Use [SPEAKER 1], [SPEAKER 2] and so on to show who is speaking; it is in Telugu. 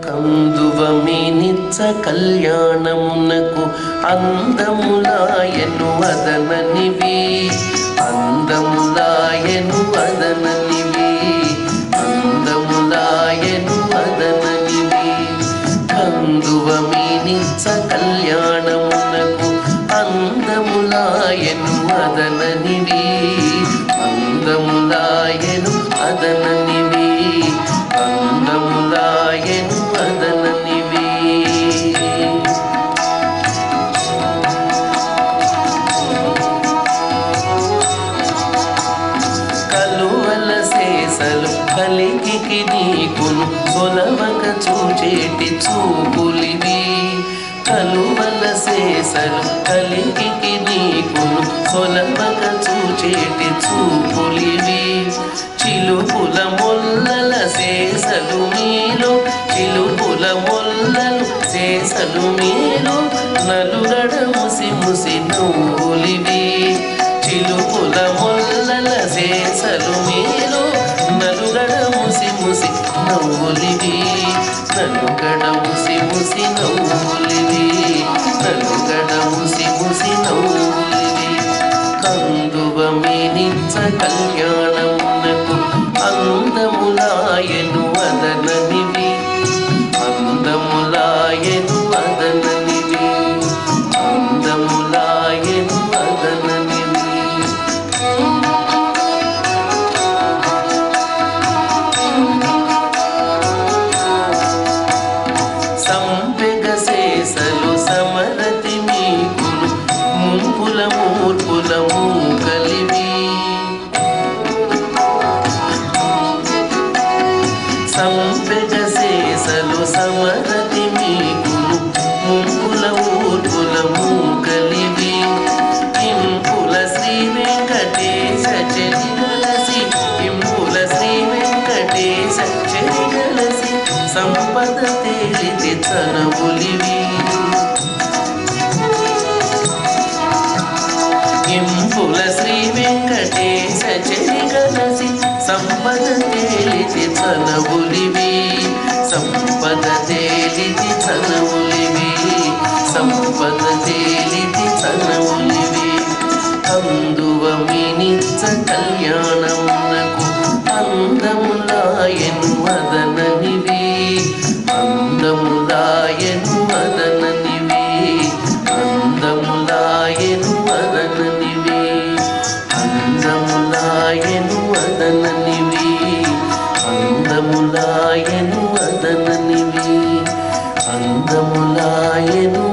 [SPEAKER 1] కందువమి నిత్య కళ్యాణమునకు అందములాయను వదననివి అందములాయను వదననివి అందములాయను వదననివి కందువమి నిత్య కళ్యాణమునకు అందములాయను వదననివి అందములాయను అదననివి అందములాయను అదననివి కలువల శేషలు కలికి నీకును సొలవక చూచేటి చూపులివి కలువల శేషలు కలికి నీకును సొలవక చూచేటి చూపులివి చిలుపుల మొల్లల శేషలు మీలో చిలుపుల మొల్లలు శేషలు మీలో నలుగడ ముసి ముసి నవ్వులివి చిలుపుల మొల్లల శేషలు మీలో నలుగడ ముసి ముసి నవ్వులివి నలుగడ ముసి ముసి నవ్వులివి నలుగడ ముసి ముసి నవ్వులివి కందువ మీనించ కళ్యాణమునకు అందములాయను వదననివి అందములాయను వదననివి అందములాయను వదననివి సంపెగ శేషలు సమరతి మీకులు ముంపుల మూర్పుల మూకలివి సంపెగ శేషలు సమరతి మీకులు ముంపుల ఊర్పుల మూకలివి ఇంపుల శ్రీ వెంకటేశ చెలిగలసి ఇంపుల శ్రీ వెంకటేశ చెలిగలసి సంపద తేలితి చనవులివి ఇంపుల శ్రీ వెంకటేశ చెలిగలసి సంపద తేలితి చనవులివి సంపద తేలితి చనవులివి సంపద తేలితి చనవులివి అందువ మినిచ్చ కళ్యాణమునకు అందములాయను వదననివి అందములాయను వదననివి అందములాయను వదననివి అందములాయను వదననివి అందములాయను వదననివి అందములాయను